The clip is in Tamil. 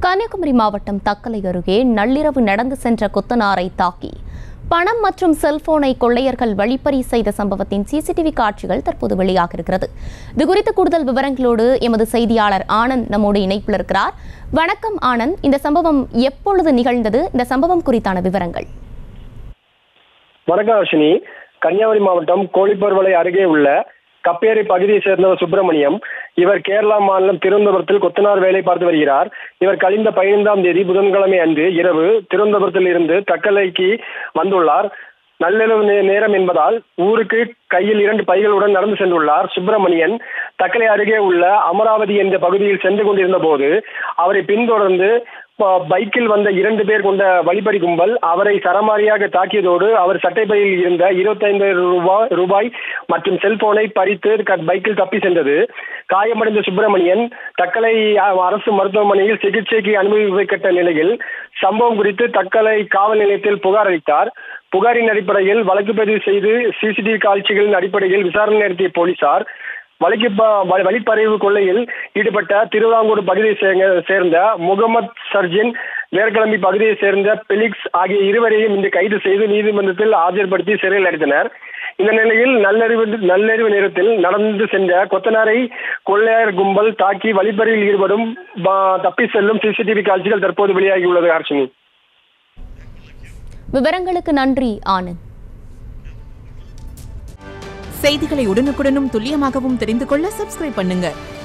கன்னியாகுமரி மாவட்டம் தக்கலை அருகே நள்ளிரவு நடந்து சென்ற கொத்தனாரை தாக்கி பணம் மற்றும் செல்போனை கொள்ளையர்கள் வழிப்பறி செய்த சம்பவத்தின் சிசிடிவி காட்சிகள் தற்போது வெளியாக இருக்கிறது இது குறித்த கூடுதல் விவரங்களோடு எமது செய்தியாளர் ஆனந்த் நம்மோடு இணைப்பில் இருக்கிறார் வணக்கம் ஆனந்த் இந்த சம்பவம் எப்பொழுது நிகழ்ந்தது இந்த சம்பவம் குறித்தான விவரங்கள் வணக்கம் அர்ஷினி கன்னியாகுமரி மாவட்டம் கோழிப்பர்வலை அருகே உள்ள கப்பேரி பகுதியை சேர்ந்தவர் சுப்பிரமணியம் இவர் கேரளா மாநிலம் திருவனந்தபுரத்தில் கொத்தனார் வேலை பார்த்து வருகிறார் இவர் கழிந்த பதினைந்தாம் தேதி புதன்கிழமை அன்று இரவு திருவனந்தபுரத்தில் இருந்து தக்கலைக்கு வந்துள்ளார் நள்ளிரவு நே- நேரம் என்பதால் ஊருக்கு கையில் இரண்டு பைகளுடன் நடந்து சென்றுள்ளார் சுப்பிரமணியன் தக்கலை அருகே உள்ள அமராவதி என்ற பகுதியில் சென்று கொண்டிருந்த போது அவரை பின்தொடர்ந்து ப- பைக்கில் வந்த இரண்டு பேர் கொண்ட வழிப்பறி கும்பல் அவரை சரமாரியாக தாக்கியதோடு அவர் சட்டைப்பையில் இருந்த இருபத்தைந்து ரூபாய் ரூபாய் மற்றும் செல்போனை பறித்து க- பைக்கில் தப்பி சென்றது காயமடைந்த சுப்பிரமணியன் தக்கலை அ, அரசு மருத்துவமனையில் சிகிச்சைக்கு அனுமதிக்கப்பட்ட நிலையில் சம்பவம் குறித்து தக்கலை காவல் நிலையத்தில் புகார் அளித்தார் புகாரின் அடிப்படையில் வழக்கு பதிவு செய்து சிசிடிவி காட்சிகளின் அடிப்படையில் விசாரணை நடத்திய போலீசார் வழக்கு ப- வ- வழிப்பறிவு கொள்ளையில் ஈடுபட்ட திருவிதாங்கூர் பகுதியை சேர்ந்த- சேர்ந்த முகமது சர்ஜின் வேர்கிளம்பி பகுதியை சேர்ந்த பெலிக்ஸ் ஆகிய இருவரையும் இன்று கைது செய்து நீதிமன்றத்தில் ஆஜர்படுத்தி சிறையில் அடைத்தனர் இந்த நிலையில் நல்லறிவு நல்லறிவு நேரத்தில் நடந்து சென்ற கொத்தனாரை கொள்ளையர் கும்பல் தாக்கி வழிப்பறியில் ஈடுபடும் ப- தப்பி செல்லும் சிசிடிவி காட்சிகள் தற்போது வெளியாகியுள்ளது ஹர்ஷினி விவரங்களுக்கு நன்றி ஆனந்த் செய்திகளை உடனுக்குடனும் துல்லியமாகவும் தெரிந்து கொள்ள சப்ஸ்கிரைப் பண்ணுங்க